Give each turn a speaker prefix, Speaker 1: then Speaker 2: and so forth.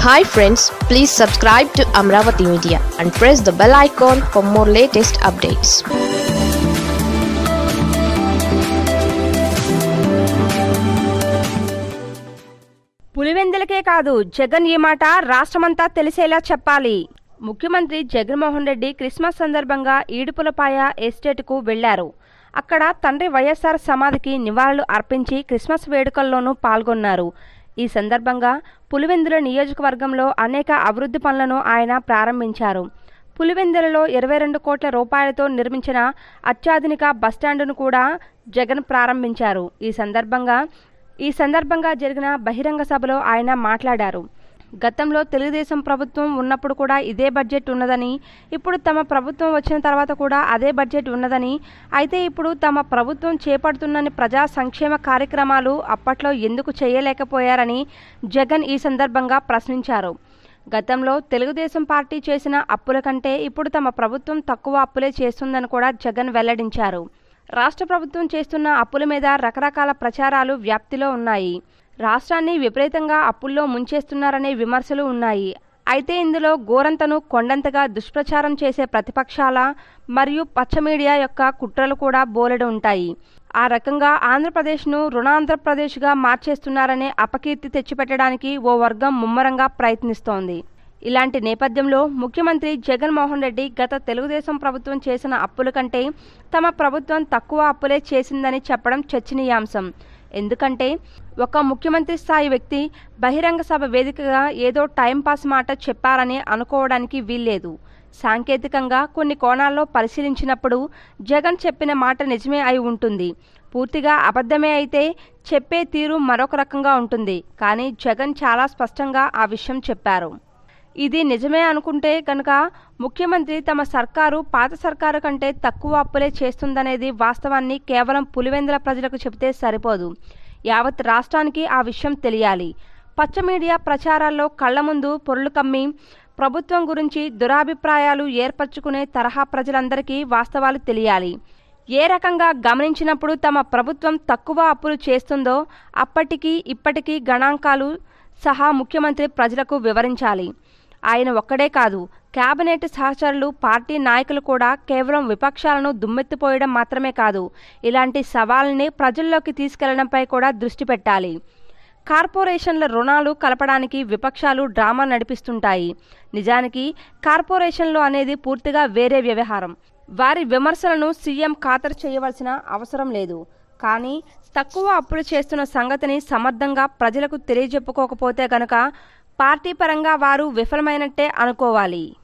Speaker 1: hi friends please subscribe to Amaravati media and press the bell icon for more latest updates
Speaker 2: పులివెందులకే కాదు జగన్ ఈ మాట రాష్ట్రమంతా తెలిసేలా చెప్పాలి ముఖ్యమంత్రి జగన్మోహన్ రెడ్డి క్రిస్మస్ సందర్భంగా ఈడుపులపాయ ఎస్టేట్కు వెళ్లారు అక్కడ తండ్రి వైఎస్ఆర్ సమాధికి నివాళులు అర్పించి క్రిస్మస్ వేడుకల్లోనూ పాల్గొన్నారు ఈ సందర్భంగా పులివెందుల నియోజకవర్గంలో అనేక అభివృద్ధి పనులను ఆయన ప్రారంభించారు పులివెందులలో ఇరవై రెండు కోట్ల రూపాయలతో నిర్మించిన అత్యాధునిక బస్టాండును కూడా జగన్ ప్రారంభించారు ఈ సందర్భంగా ఈ సందర్భంగా జరిగిన బహిరంగ సభలో ఆయన మాట్లాడారు గతంలో తెలుగుదేశం ప్రభుత్వం ఉన్నప్పుడు కూడా ఇదే బడ్జెట్ ఉన్నదని ఇప్పుడు తమ ప్రభుత్వం వచ్చిన తర్వాత కూడా అదే బడ్జెట్ ఉన్నదని అయితే ఇప్పుడు తమ ప్రభుత్వం చేపడుతున్న ప్రజా సంక్షేమ కార్యక్రమాలు అప్పట్లో ఎందుకు చేయలేకపోయారని జగన్ ఈ సందర్భంగా ప్రశ్నించారు గతంలో తెలుగుదేశం పార్టీ చేసిన అప్పుల కంటే ఇప్పుడు తమ ప్రభుత్వం తక్కువ అప్పులే చేస్తుందని కూడా జగన్ వెల్లడించారు రాష్ట్ర ప్రభుత్వం చేస్తున్న అప్పుల మీద రకరకాల ప్రచారాలు వ్యాప్తిలో ఉన్నాయి రాష్ట్రాన్ని విపరీతంగా అప్పుల్లో ముంచేస్తున్నారనే విమర్శలు ఉన్నాయి అయితే ఇందులో గోరంతను కొండంతగా దుష్ప్రచారం చేసే ప్రతిపక్షాల మరియు పచ్చ మీడియా యొక్క కుట్రలు కూడా బోలెడు ఉంటాయి ఆ రకంగా ఆంధ్రప్రదేశ్ను రుణాంధ్రప్రదేశ్గా మార్చేస్తున్నారనే అపకీర్తి తెచ్చిపెట్టడానికి ఓ వర్గం ముమ్మరంగా ప్రయత్నిస్తోంది ఇలాంటి నేపథ్యంలో ముఖ్యమంత్రి జగన్మోహన్ రెడ్డి గత తెలుగుదేశం ప్రభుత్వం చేసిన అప్పుల కంటే తమ ప్రభుత్వం తక్కువ అప్పులే చేసిందని చెప్పడం చర్చనీయాంశం ఎందుకంటే ఒక ముఖ్యమంత్రి స్థాయి వ్యక్తి బహిరంగ సభ వేదికగా ఏదో టైంపాస్ మాట చెప్పారని అనుకోవడానికి వీల్లేదు సాంకేతికంగా కొన్ని కోణాల్లో పరిశీలించినప్పుడు జగన్ చెప్పిన మాట నిజమే అయి ఉంటుంది పూర్తిగా అబద్ధమే అయితే చెప్పే తీరు మరొక రకంగా ఉంటుంది కానీ జగన్ చాలా స్పష్టంగా ఆ విషయం చెప్పారు ఇది నిజమే అనుకుంటే కనుక ముఖ్యమంత్రి తమ సర్కారు పాత సర్కారు కంటే తక్కువ అప్పులే చేస్తుందనేది వాస్తవాన్ని కేవలం పులివెందుల ప్రజలకు చెబితే సరిపోదు యావత్ రాష్ట్రానికి ఆ విషయం తెలియాలి పచ్చ మీడియా ప్రచారాల్లో కళ్ల ముందు పొరులు కమ్మి ప్రభుత్వం గురించి దురాభిప్రాయాలు ఏర్పరచుకునే తరహా ప్రజలందరికీ వాస్తవాలు తెలియాలి ఏ రకంగా గమనించినప్పుడు తమ ప్రభుత్వం తక్కువ అప్పులు చేస్తుందో అప్పటికి ఇప్పటికీ గణాంకాలు సహా ముఖ్యమంత్రి ప్రజలకు వివరించాలి ఆయన ఒక్కడే కాదు కేబినెట్ సహచరులు పార్టీ నాయకులు కూడా కేవలం విపక్షాలను దుమ్మెత్తిపోయడం మాత్రమే కాదు ఇలాంటి సవాల్ని ప్రజల్లోకి తీసుకెళ్లడంపై కూడా దృష్టి పెట్టాలి కార్పొరేషన్ల రుణాలు కలపడానికి విపక్షాలు డ్రామా నడిపిస్తుంటాయి నిజానికి కార్పొరేషన్లు అనేది పూర్తిగా వేరే వ్యవహారం వారి విమర్శలను సీఎం ఖాతరు చేయవలసిన అవసరం లేదు కానీ తక్కువ అప్పులు చేస్తున్న సంగతిని సమర్థంగా ప్రజలకు తెలియజెప్పుకోకపోతే గనక పార్టీ పరంగా వారు విఫలమైనట్టే అనుకోవాలి